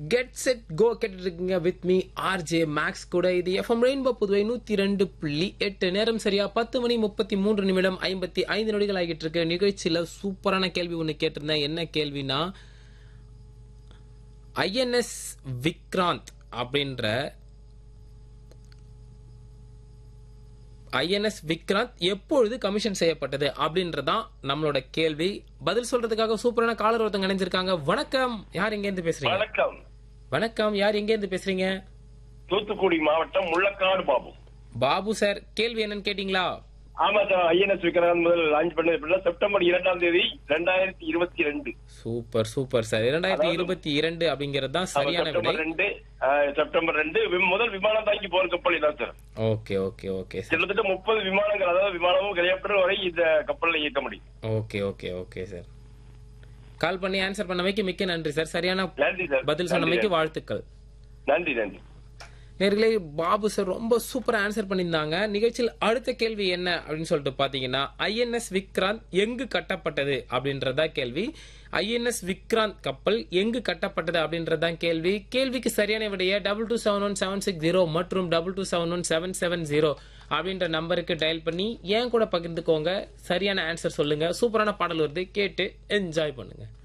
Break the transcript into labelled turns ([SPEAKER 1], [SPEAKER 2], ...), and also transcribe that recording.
[SPEAKER 1] get set go கேட்டு இருக்கீங்க with me RJ maths கூட இது எஃப்எம் ரெயின்போ புதுவை நூத்தி ரெண்டு புள்ளி எட்டு நேரம் சரியா பத்து மணி முப்பத்தி மூன்று நிமிடம் ஐம்பத்தி ஐந்து நொடிகள் ஆகிட்டு இருக்கு நிகழ்ச்சியில சூப்பரான கேள்வி ஒன்று கேட்டிருந்தேன் என்ன கேள்வினா ஐஎன்எஸ் விக்ராந்த் அப்படின்ற ஐஎன்எஸ் விக்ராந்த் எப்பொழுது கமிஷன் செய்யப்பட்டது அப்படின்றதான் நம்மளோட கேள்வி பதில் சொல்றதுக்காக சூப்பரான காலர் ஒருத்தங்க இணைஞ்சிருக்காங்க வணக்கம் யார் எங்க இருந்து பேசுறீங்க
[SPEAKER 2] வணக்கம்
[SPEAKER 1] வணக்கம் யார் எங்க இருந்து பேசுறீங்க
[SPEAKER 2] தூத்துக்குடி மாவட்டம் முள்ளக்காடு பாபு
[SPEAKER 1] பாபு சார் கேள்வி என்னன்னு கேட்டீங்களா
[SPEAKER 2] ஆமா சார் ஐஎன்எஸ் விக்ராந்த் முதல் லான்ச் பண்ணது எப்படின்னா செப்டம்பர் இரண்டாம் தேதி ரெண்டாயிரத்தி இருபத்தி ரெண்டு
[SPEAKER 1] சூப்பர் சூப்பர் சார் இரண்டாயிரத்தி இருபத்தி இரண்டு அப்படிங்கிறது தான் சரியான விடை
[SPEAKER 2] செப்டம்பர் ரெண்டு ஆஹ், செப்டம்பர் ரெண்டு வி- முதல் விமானம் தாங்கி போர் கப்பல் இதான் sir
[SPEAKER 1] okay okay okay sir
[SPEAKER 2] கிட்டத்தட்ட முப்பது விமானங்கள் அதாவது விமானமும் ஹெலிகாப்டர் வரை இந்த கப்பல்ல இயக்க முடியும்
[SPEAKER 1] okay okay okay sir call பண்ணி ஆன்சர் பண்ணமைக்கு மிக்க நன்றி சார் சரியான
[SPEAKER 2] நன்றி சார்
[SPEAKER 1] பதில் சொன்னமைக்கு வாழ்த்துக்கள்
[SPEAKER 2] நன்றி நன்றி
[SPEAKER 1] நேர்களே பாபு சார் ரொம்ப சூப்பரா ஆன்சர் பண்ணியிருந்தாங்க நிகழ்ச்சியில் அடுத்த கேள்வி என்ன அப்படின்னு சொல்லிட்டு பாத்தீங்கன்னா ஐஎன்எஸ் விக்ராந்த் எங்கு கட்டப்பட்டது அப்படின்றதா கேள்வி ஐஎன்எஸ் விக்ராந்த் கப்பல் எங்கு கட்டப்பட்டது அப்படின்றதான் கேள்வி கேள்விக்கு சரியான விடைய double two seven one seven six zero மற்றும் double two seven one seven seven zero அப்படின்ற நம்பருக்கு டயல் பண்ணி ஏன் கூட பகிர்ந்துக்கோங்க சரியான ஆன்சர் சொல்லுங்க சூப்பரான பாடல் வருது கேட்டு என்ஜாய் பண்ணுங்க